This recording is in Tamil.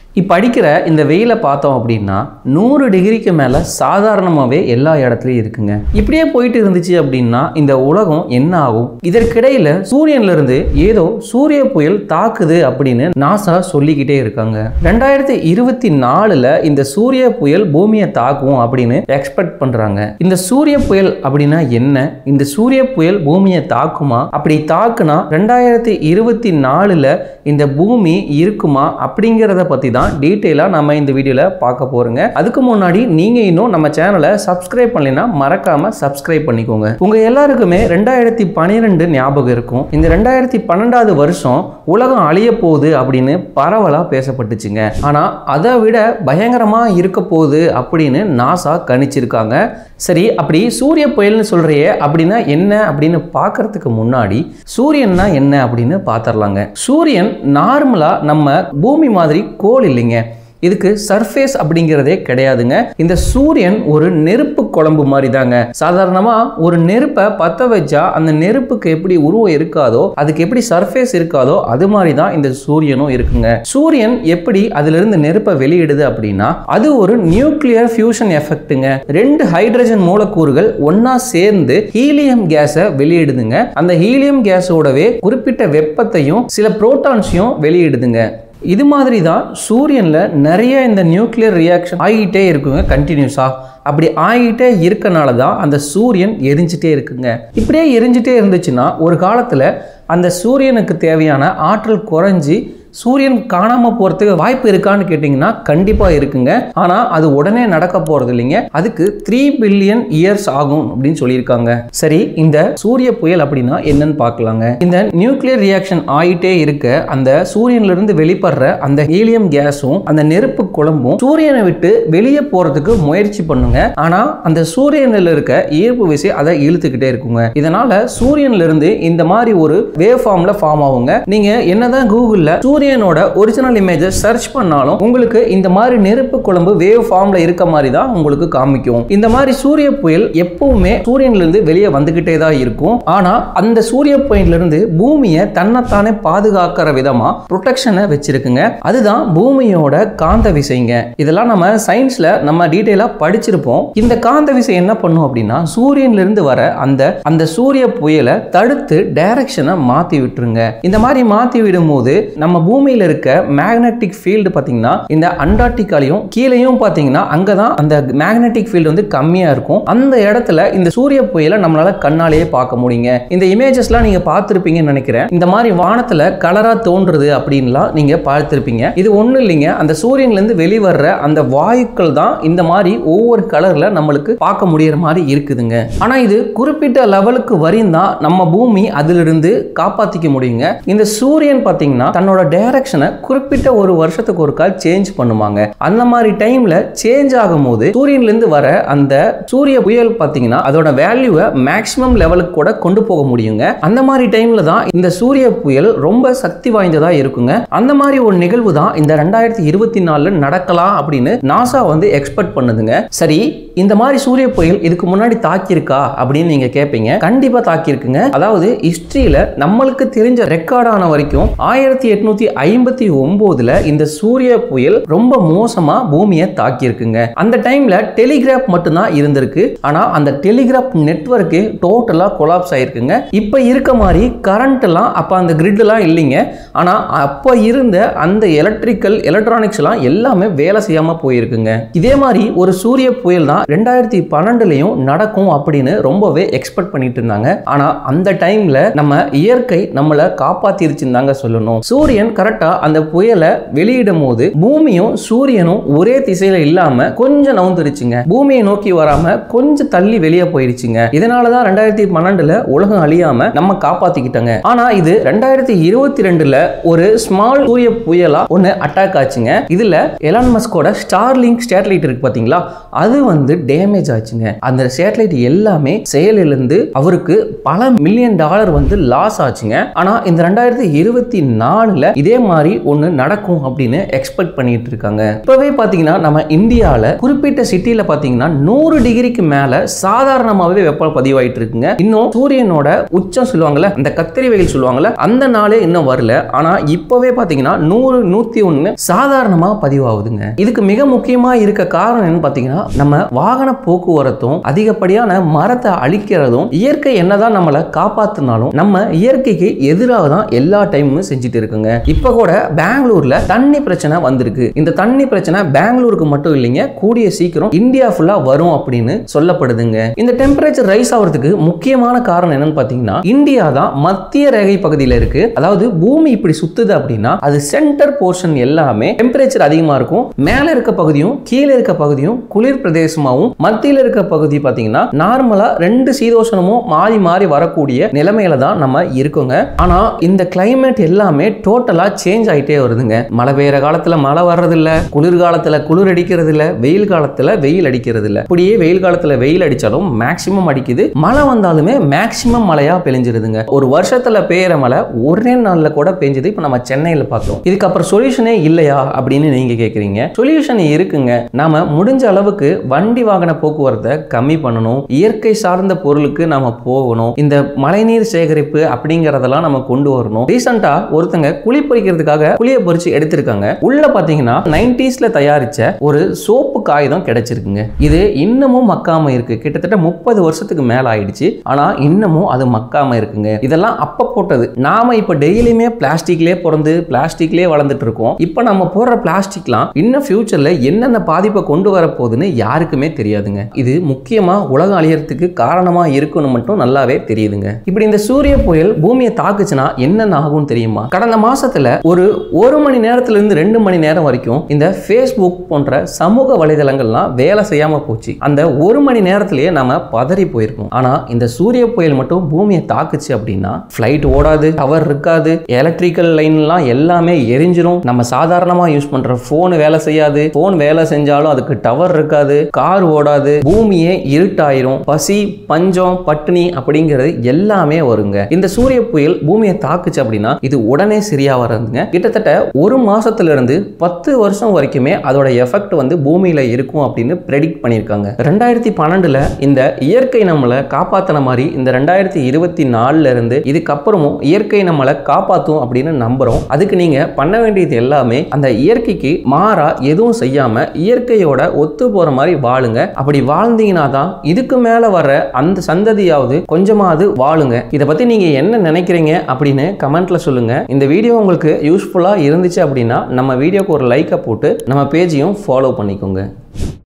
இப்போ அடிக்கிற இந்த வெயிலை பார்த்தோம் அப்படின்னா நூறு டிகிரிக்கு மேலே சாதாரணமாகவே எல்லா இடத்துலையும் இருக்குங்க இப்படியே போயிட்டு இருந்துச்சு அப்படின்னா இந்த உலகம் என்ன ஆகும் இதற்கிடையில் சூரியன்ல இருந்து ஏதோ சூரிய புயல் தாக்குது அப்படின்னு நாசா சொல்லிக்கிட்டே இருக்காங்க ரெண்டாயிரத்தி இருபத்தி நாலுல இந்த சூரிய புயல் பூமியை தாக்கும் அப்படின்னு எக்ஸ்பெக்ட் பண்றாங்க இந்த சூரிய புயல் அப்படின்னா என்ன இந்த சூரிய புயல் பூமியை தாக்குமா அப்படி தாக்குனா ரெண்டாயிரத்தி இருபத்தி நாலுல இந்த பூமி இருக்குமா அப்படிங்கிறத பத்தி தான் டீட்டெயிலாக நம்ம இந்த வீடியோவில் பார்க்க போறோங்க அதுக்கு முன்னாடி நீங்க இன்னும் நம்ம சேனலை சப்ஸ்கிரைப் பண்ணலைன்னா மறக்காம சப்ஸ்கிரைப் பண்ணிக்கோங்க உங்க எல்லாருக்குமே ரெண்டாயிரத்தி பன்னிரெண்டு ஞாபகம் இருக்கும் இந்த ரெண்டாயிரத்தி பன்னெண்டாவது வருஷம் உலகம் அழிய போகுது அப்படின்னு பரவலா பேசப்பட்டுச்சுங்க ஆனா அதை விட பயங்கரமா இருக்க போகுது அப்படின்னு நாசா கணிச்சிருக்காங்க சரி அப்படி சூரிய புயல்னு சொல்றியே அப்படின்னா என்ன அப்படின்னு பார்க்கறதுக்கு முன்னாடி சூரியன்னா என்ன அப்படின்னு பார்த்துடலாங்க சூரியன் நார்மலா நம்ம பூமி மாதிரி கோள் இல்லைங்க இதுக்கு சர்ஃபேஸ் அப்படிங்கிறதே கிடையாதுங்க இந்த சூரியன் ஒரு நெருப்பு குழம்பு மாதிரி தாங்க சாதாரணமா ஒரு நெருப்பை பத்த வச்சா அந்த நெருப்புக்கு எப்படி உருவம் இருக்காதோ அதுக்கு எப்படி சர்ஃபேஸ் இருக்காதோ அது மாதிரி தான் இந்த சூரியனும் இருக்குங்க சூரியன் எப்படி அதுல இருந்து நெருப்பை வெளியிடுது அப்படின்னா அது ஒரு நியூக்ளியர் ஃபியூஷன் எஃபெக்ட்டுங்க ரெண்டு ஹைட்ரஜன் மூலக்கூறுகள் ஒண்ணா சேர்ந்து ஹீலியம் கேஸை வெளியிடுதுங்க அந்த ஹீலியம் கேஸோடவே குறிப்பிட்ட வெப்பத்தையும் சில புரோட்டான்ஸையும் வெளியிடுதுங்க இது மாதிரி தான் சூரியனில் நிறைய இந்த நியூக்ளியர் ரியாக்ஷன் ஆகிட்டே இருக்குங்க கண்டினியூஸாக அப்படி ஆகிட்டே இருக்கனால தான் அந்த சூரியன் எரிஞ்சிட்டே இருக்குங்க இப்படியே எரிஞ்சிட்டே இருந்துச்சுன்னா ஒரு காலத்தில் அந்த சூரியனுக்கு தேவையான ஆற்றல் குறைஞ்சி சூரியன் காணாம போறதுக்கு வாய்ப்பு இருக்கான்னு கேட்டிங்கன்னா கண்டிப்பா இருக்குங்க ஆனா அது உடனே நடக்க போறது இல்லைங்க அதுக்கு த்ரீ பில்லியன் இயர்ஸ் ஆகும் அப்படின்னு சொல்லியிருக்காங்க சரி இந்த சூரிய புயல் அப்படின்னா என்னன்னு பார்க்கலாங்க இந்த நியூக்ளியர் ரியாக்ஷன் ஆயிட்டே இருக்க அந்த சூரியன்ல இருந்து வெளிப்படுற அந்த ஹீலியம் கேஸும் அந்த நெருப்பு குழம்பும் சூரியனை விட்டு வெளியே போறதுக்கு முயற்சி பண்ணுங்க ஆனா அந்த சூரியனில் இருக்க ஈர்ப்பு விசை அதை இழுத்துக்கிட்டே இருக்குங்க இதனால சூரியன்ல இருந்து இந்த மாதிரி ஒரு வேவ் ஃபார்ம்ல ஃபார்ம் ஆகுங்க நீங்க என்னதான் கூகுள்ல சூரியனோட ஒரிஜினல் இமேஜை சர்ச் பண்ணாலும் உங்களுக்கு இந்த மாதிரி நெருப்பு குழம்பு வேவ் ஃபார்ம்ல இருக்க மாதிரி தான் உங்களுக்கு காமிக்கும் இந்த மாதிரி சூரிய புயல் எப்பவுமே சூரியன்ல இருந்து வெளியே வந்துகிட்டே தான் இருக்கும் ஆனா அந்த சூரிய புயல்ல இருந்து பூமியை தன்னைத்தானே பாதுகாக்கிற விதமா ப்ரொடெக்ஷனை வச்சிருக்குங்க அதுதான் பூமியோட காந்த விசைங்க இதெல்லாம் நம்ம சயின்ஸ்ல நம்ம டீட்டெயிலா படிச்சிருப்போம் இந்த காந்த விசை என்ன பண்ணும் அப்படின்னா சூரியன்ல இருந்து வர அந்த அந்த சூரிய புயலை தடுத்து டைரக்ஷனை மாத்தி விட்டுருங்க இந்த மாதிரி மாத்தி விடும்போது நம்ம பூமியில இருக்க மேக்னெட்டிக் ஃபீல்டு பார்த்தீங்கன்னா இந்த அண்டார்டிகாலையும் கீழேயும் பார்த்தீங்கன்னா அங்கே தான் அந்த மேக்னெட்டிக் ஃபீல்டு வந்து கம்மியாக இருக்கும் அந்த இடத்துல இந்த சூரிய புயலை நம்மளால கண்ணாலேயே பார்க்க முடியுங்க இந்த இமேஜஸ்லாம் நீங்கள் பார்த்துருப்பீங்கன்னு நினைக்கிறேன் இந்த மாதிரி வானத்தில் கலராக தோன்றுறது அப்படின்லாம் நீங்கள் பார்த்துருப்பீங்க இது ஒன்றும் இல்லைங்க அந்த சூரியன்லேருந்து வெளிவர்ற அந்த வாயுக்கள் தான் இந்த மாதிரி ஒவ்வொரு கலரில் நம்மளுக்கு பார்க்க முடியிற மாதிரி இருக்குதுங்க ஆனால் இது குறிப்பிட்ட லெவலுக்கு வரையும் தான் நம்ம பூமி அதிலிருந்து காப்பாற்றிக்க முடியுங்க இந்த சூரியன் பார்த்தீங்கன்னா தன்னோட டைரக்ஷனை குறிப்பிட்ட ஒரு வருஷத்துக்கு ஒரு கால் சேஞ்ச் பண்ணுவாங்க அந்த மாதிரி டைம்ல சேஞ்ச் ஆகும்போது சூரியன்லேருந்து வர அந்த சூரிய புயல் பார்த்தீங்கன்னா அதோட வேல்யூவை மேக்ஸிமம் லெவலுக்கு கூட கொண்டு போக முடியுங்க அந்த மாதிரி டைம்ல தான் இந்த சூரிய புயல் ரொம்ப சக்தி வாய்ந்ததா இருக்குங்க அந்த மாதிரி ஒரு நிகழ்வு தான் இந்த ரெண்டாயிரத்தி இருபத்தி நாலுல நடக்கலாம் அப்படின்னு நாசா வந்து எக்ஸ்பெக்ட் பண்ணுதுங்க சரி இந்த மாதிரி சூரிய புயல் இதுக்கு முன்னாடி தாக்கியிருக்கா அப்படின்னு நீங்க கேட்பீங்க கண்டிப்பா தாக்கியிருக்குங்க அதாவது ஹிஸ்டரியில நம்மளுக்கு தெரிஞ்ச ரெக்கார்டான வரைக்கும் ஆயிரத்தி எட்நூத்தி ஐம்பத்தி ஒன்பதுல இந்த சூரிய புயல் ரொம்ப மோசமா பூமியை தாக்கியிருக்குங்க அந்த டைம்ல டெலிகிராஃப் மட்டும்தான் இருந்திருக்கு ஆனா அந்த டெலிகிராஃப் நெட்வொர்க்கு டோட்டலா கொலாப்ஸ் ஆயிருக்குங்க இப்ப இருக்க மாதிரி கரண்ட் எல்லாம் அப்ப அந்த கிரிட் எல்லாம் இல்லைங்க ஆனா அப்ப இருந்த அந்த எலக்ட்ரிக்கல் எலக்ட்ரானிக்ஸ் எல்லாம் எல்லாமே வேலை செய்யாம போயிருக்குங்க இதே மாதிரி ஒரு சூரிய புயல் தான் ரெண்டாயிரத்தி பன்னெண்டுலயும் நடக்கும் அப்படின்னு ரொம்பவே எக்ஸ்பெக்ட் பண்ணிட்டு இருந்தாங்க ஆனா அந்த டைம்ல நம்ம இயற்கை நம்மளை காப்பாத்திருச்சுன்னு தாங்க சொல்லணும் சூரியன் கரெக்டா அந்த புயலை வெளியிடும் போது பூமியும் சூரியனும் ஒரே திசையில இல்லாம கொஞ்சம் நவுந்துருச்சுங்க பூமியை நோக்கி வராம கொஞ்சம் தள்ளி வெளியே போயிருச்சுங்க இதனாலதான் ரெண்டாயிரத்தி பன்னெண்டுல உலகம் அழியாம நம்ம காப்பாத்திக்கிட்டோங்க ஆனா இது ரெண்டாயிரத்தி இருபத்தி ரெண்டுல ஒரு ஸ்மால் சூரிய புயலா ஒன்னு அட்டாக் ஆச்சுங்க இதுல எலான் மஸ்கோட ஸ்டார்லிங்க் சேட்டலைட் இருக்கு பாத்தீங்களா அது வந்து டேமேஜ் ஆச்சுங்க அந்த சேட்டலைட் எல்லாமே செயலிழந்து அவருக்கு பல மில்லியன் டாலர் வந்து லாஸ் ஆச்சுங்க ஆனா இந்த ரெண்டாயிரத்தி இருபத்தி நாலுல இதே இதே மாதிரி ஒன்று நடக்கும் அப்படின்னு எக்ஸ்பெக்ட் பண்ணிட்டு இருக்காங்க இப்பவே பார்த்தீங்கன்னா நம்ம இந்தியாவில் குறிப்பிட்ட சிட்டியில் பார்த்தீங்கன்னா நூறு டிகிரிக்கு மேலே சாதாரணமாகவே வெப்பம் பதிவாயிட்டு இருக்குங்க இன்னும் சூரியனோட உச்சம் சொல்லுவாங்கல்ல அந்த கத்திரி வெயில் சொல்லுவாங்கல்ல அந்த நாளே இன்னும் வரல ஆனால் இப்போவே பார்த்தீங்கன்னா நூறு நூற்றி ஒன்று சாதாரணமாக பதிவாகுதுங்க இதுக்கு மிக முக்கியமாக இருக்க காரணம் என்னன்னு பார்த்தீங்கன்னா நம்ம வாகன போக்குவரத்தும் அதிகப்படியான மரத்தை அழிக்கிறதும் இயற்கை என்னதான் நம்மளை காப்பாத்தினாலும் நம்ம இயற்கைக்கு எதிராக தான் எல்லா டைமும் செஞ்சுட்டு இருக்குங்க இப்போ கூட பெங்களூர்ல தண்ணி பிரச்சனை வந்திருக்கு இந்த தண்ணி பிரச்சனை பெங்களூருக்கு மட்டும் இல்லைங்க கூடிய சீக்கிரம் இந்தியா ஃபுல்லா வரும் அப்படின்னு சொல்லப்படுதுங்க இந்த டெம்பரேச்சர் ரைஸ் ஆகிறதுக்கு முக்கியமான காரணம் என்னன்னு பார்த்தீங்கன்னா இந்தியா தான் மத்திய ரேகை பகுதியில் இருக்கு அதாவது பூமி இப்படி சுத்துது அப்படின்னா அது சென்டர் போர்ஷன் எல்லாமே டெம்பரேச்சர் அதிகமா இருக்கும் மேல இருக்க பகுதியும் கீழே இருக்க பகுதியும் குளிர் பிரதேசமாகவும் மத்தியில் இருக்க பகுதி பார்த்தீங்கன்னா நார்மலா ரெண்டு சீதோஷணமும் மாறி மாறி வரக்கூடிய நிலைமையில தான் நம்ம இருக்கோங்க ஆனா இந்த கிளைமேட் எல்லாமே டோட்டலா சேஞ்ச் ஆயிட்டே வருதுங்க மழை பெய்யற காலத்துல மழை வர்றது இல்ல குளிர் காலத்துல குளிர் அடிக்கிறது இல்ல வெயில் காலத்துல வெயில் அடிக்கிறது இல்ல இப்படியே வெயில் காலத்துல வெயில் அடிச்சாலும் மேக்சிமம் அடிக்குது மழை வந்தாலுமே மேக்சிமம் மழையா பெஞ்சிருதுங்க ஒரு வருஷத்துல பெய்யற மழை ஒரே நாள்ல கூட பெஞ்சது இப்போ நம்ம சென்னையில பார்த்தோம் இதுக்கப்புறம் சொல்யூஷனே இல்லையா அப்படின்னு நீங்க கேக்குறீங்க சொல்யூஷன் இருக்குங்க நாம முடிஞ்ச அளவுக்கு வண்டி வாகன போக்குவரத்தை கம்மி பண்ணணும் இயற்கை சார்ந்த பொருளுக்கு நாம போகணும் இந்த மழைநீர் சேகரிப்பு அப்படிங்கறதெல்லாம் நம்ம கொண்டு வரணும் ரீசெண்டா ஒருத்தங்க குழி பறிக்கிறதுக்காக குழியை பறிச்சு எடுத்திருக்காங்க உள்ள பாத்தீங்கன்னா நைன்டிஸ்ல தயாரிச்ச ஒரு சோப்பு காகிதம் கிடைச்சிருக்குங்க இது இன்னமும் மக்காம இருக்கு கிட்டத்தட்ட முப்பது வருஷத்துக்கு மேல ஆயிடுச்சு ஆனா இன்னமும் அது மக்காம இருக்குங்க இதெல்லாம் அப்ப போட்டது நாம இப்ப டெய்லியுமே பிளாஸ்டிக்லயே பிறந்து பிளாஸ்டிக்லயே வளர்ந்துட்டு இருக்கோம் இப்ப நம்ம போடுற பிளாஸ்டிக்லாம் இன்னும் ஃபியூச்சர்ல என்னென்ன பாதிப்பை கொண்டு வர போகுதுன்னு யாருக்குமே தெரியாதுங்க இது முக்கியமா உலகம் அழியறதுக்கு காரணமா இருக்குன்னு மட்டும் நல்லாவே தெரியுதுங்க இப்படி இந்த சூரிய புயல் பூமியை தாக்குச்சுன்னா என்னென்ன ஆகும்னு தெரியுமா கடந்த மாசத்துல ஒரு ஒரு மணி நேரத்துல இருந்து ரெண்டு மணி நேரம் வரைக்கும் இந்த ஃபேஸ்புக் போன்ற சமூக வலைதளங்கள்லாம் வேலை செய்யாம போச்சு அந்த ஒரு மணி நேரத்திலேயே நம்ம பதறி போயிருக்கோம் ஆனா இந்த சூரிய புயல் மட்டும் பூமியை தாக்குச்சு அப்படின்னா ஃப்ளைட் ஓடாது டவர் இருக்காது எலக்ட்ரிக்கல் லைன்லாம் எல்லாமே எரிஞ்சிரும் நம்ம சாதாரணமா யூஸ் பண்ற போன் வேலை செய்யாது போன் வேலை செஞ்சாலும் அதுக்கு டவர் இருக்காது கார் ஓடாது பூமியே இருட்டாயிரும் பசி பஞ்சம் பட்டினி அப்படிங்கிறது எல்லாமே வருங்க இந்த சூரிய புயல் பூமியை தாக்குச்சு அப்படின்னா இது உடனே சரியா வராதுங்க கிட்டத்தட்ட ஒரு மாசத்துல இருந்து பத்து வருஷம் வரைக்குமே அதோட எஃபெக்ட் வந்து பூமியில இருக்கும் அப்படின்னு ப்ரெடிக்ட் பண்ணியிருக்காங்க ரெண்டாயிரத்தி பன்னெண்டுல இந்த இயற்கை நம்மளை காப்பாத்தின மாதிரி இந்த ரெண்டாயிரத்தி இருபத்தி நாலுல இருந்து இதுக்கப்புறமும் இயற்கை நம்மளை காப்பாற்றும் அப்படின்னு நம்புறோம் அதுக்கு நீங்க பண்ண வேண்டியது எல்லாமே அந்த இயற்கைக்கு மாறா எதுவும் செய்யாம இயற்கையோட ஒத்து போற மாதிரி வாழுங்க அப்படி வாழ்ந்தீங்கன்னா தான் இதுக்கு மேல வர்ற அந்த சந்ததியாவது கொஞ்சமாவது வாழுங்க இதை பத்தி நீங்க என்ன நினைக்கிறீங்க அப்படின்னு கமெண்ட்ல சொல்லுங்க இந்த வீடியோ உங்களுக்கு யூஸ்ஃபுல்லா இருந்துச்சு அப்படின்னா நம்ம வீடியோக்கு ஒரு லைக்கை போட்டு நம்ம பேஜையும் ஃபாலோ பண்ணிக்கோங்க